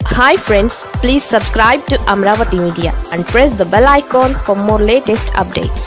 hi friends please subscribe to Amaravati media and press the bell icon for more latest updates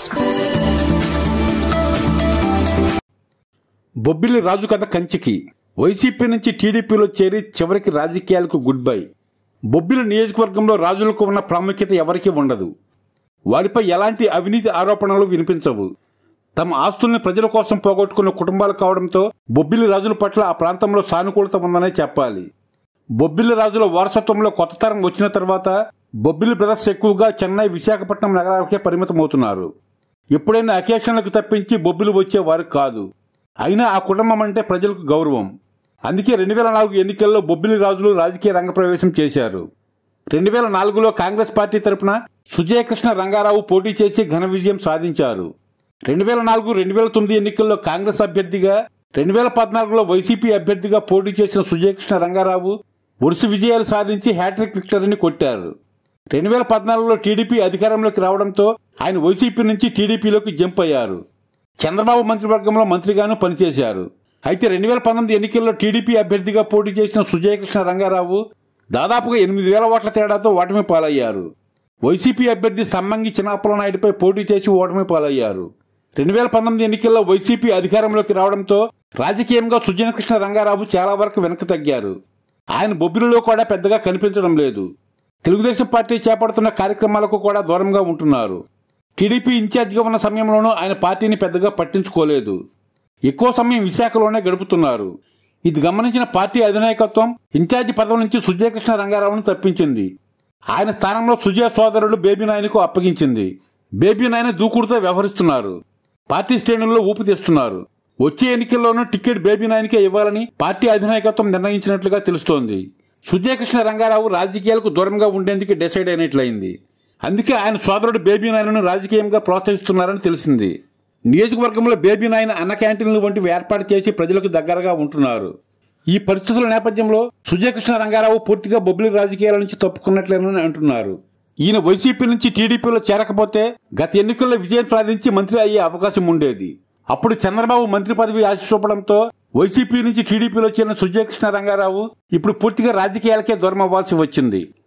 Bobbili Raju కథ కంచికి YCP నుంచి టీడీపీలో చేరి చివరికి రాజకీయాలకు గుడ్ బై బొబ్బిలి నియోజకవర్గంలో రాజులకు ఉన్న ప్రాముఖ్యత ఎవరికీ ఉండదు వారిపై ఎలాంటి అవినీతి ఆరోపణలు వినిపించవు తమ ఆస్తుల్ని ప్రజల కోసం పోగొట్టుకున్న కుటుంబాలు కావడంతో బొబ్బిలి రాజుల పట్ల ఆ ప్రాంతంలో సానుకూలత ఉందనే చెప్పాలి బొబ్బిలి రాజుల వారసత్వంలో కొత్త తరం వచ్చిన తర్వాత బొబ్బిలి బ్రదర్స్ ఎక్కువగా చెన్నై విశాఖపట్నం నగరాలకే పరిమితమవుతున్నారు ఎప్పుడైనా అకేషన్లకు తప్పించి బొబ్బిలి వచ్చేవారు కాదు అయినా ఆ కుటుంబం అంటే ప్రజలకు గౌరవం అందుకే రెండు వేల నాలుగు ఎన్నికల్లో బొబ్బిలి రాజులు రాజకీయ రంగ ప్రవేశం చేశారు రెండు వేల నాలుగులో కాంగ్రెస్ పార్టీ తరపున సుజయకృష్ణ రంగారావు పోటీ చేసి ఘన విజయం సాధించారు రెండు వేల నాలుగు రెండు వేల తొమ్మిది ఎన్నికల్లో కాంగ్రెస్ అభ్యర్థిగా రెండు వేల పద్నాలుగులో వైసీపీ అభ్యర్థిగా పోటీ చేసిన సుజయకృష్ణ రంగారావు వరుస విజయాలు సాధించి హ్యాట్రిక్ విక్టరీని కొట్టారు రెండు వేల పద్నాలుగులో టీడీపీ అధికారంలోకి రావడంతో ఆయన వైసీపీ నుంచి టీడీపీలోకి జంప్ అయ్యారు చంద్రబాబు మంత్రివర్గంలో మంత్రిగాను పనిచేశారు అయితే రెండు వేల పంతొమ్మిది ఎన్నికల్లో టీడీపీ అభ్యర్థిగా పోటీ చేసిన సుజయకృష్ణ రంగారావు దాదాపుగా ఎనిమిది వేల ఓట్ల తేడాతో ఓటమి పాలయ్యారు వైసీపీ అభ్యర్థి సమ్మంగి చిన్నప్పల నాయుడుపై పోటీ చేసి ఓటమి పాలయ్యారు రెండు వేల పంతొమ్మిది ఎన్నికల్లో వైసీపీ అధికారంలోకి రావడంతో రాజకీయంగా సుజయకృష్ణ రంగారావు చాలా వరకు వెనక్కి తగ్గారు ఆయన బొబ్బిలిలో కూడా పెద్దగా కనిపించడం లేదు తెలుగుదేశం పార్టీ చేపడుతున్న కార్యక్రమాలకు కూడా దూరంగా ఉంటున్నారు టీడీపీ ఇన్ఛార్జిగా ఉన్న సమయంలోనూ ఆయన పార్టీని పెద్దగా పట్టించుకోలేదు ఎక్కువ సమయం విశాఖలోనే గడుపుతున్నారు ఇది గమనించిన పార్టీ అధినాయకత్వం ఇన్ఛార్జి పదవి నుంచి సుజయకృష్ణ రంగారావును తప్పించింది ఆయన స్థానంలో సుజయ సోదరుడు బేబీ నాయనకు అప్పగించింది బేబీ నాయన దూకుడుతో వ్యవహరిస్తున్నారు పార్టీ శ్రేణుల్లో ఊపు తీస్తున్నారు వచ్చే ఎన్నికల్లోనూ టికెట్ బేబీ నాయనకే ఇవ్వాలని పార్టీ అధినాయకత్వం నిర్ణయించినట్లుగా తెలుస్తోంది సుజయకృష్ణ రంగారావు రాజకీయాలకు దూరంగా ఉండేందుకు డిసైడ్ అయినట్లయింది అందుకే ఆయన సోదరుడు బేబీ నాయనను రాజకీయంగా ప్రోత్సహిస్తున్నారని తెలిసింది నియోజకవర్గంలో బేబీ నాయన అన్న క్యాంటీన్లు వంటివి ఏర్పాటు చేసి ప్రజలకు దగ్గరగా ఉంటున్నారు ఈ పరిస్థితుల నేపథ్యంలో సుజయకృష్ణ రంగారావు పూర్తిగా బొబ్బిలి రాజకీయాల నుంచి తప్పుకున్నట్లేనని అంటున్నారు ఈయన వైసీపీ నుంచి టీడీపీలో చేరకపోతే గత ఎన్నికల్లో విజయం సాధించి మంత్రి అయ్యే అవకాశం ఉండేది అప్పుడు చంద్రబాబు మంత్రి పదవి ఆశ చూపడంతో వైసీపీ నుంచి టీడీపీలో చేరిన సుజయకృష్ణ రంగారావు ఇప్పుడు పూర్తిగా రాజకీయాలకే దూరం అవ్వాల్సి వచ్చింది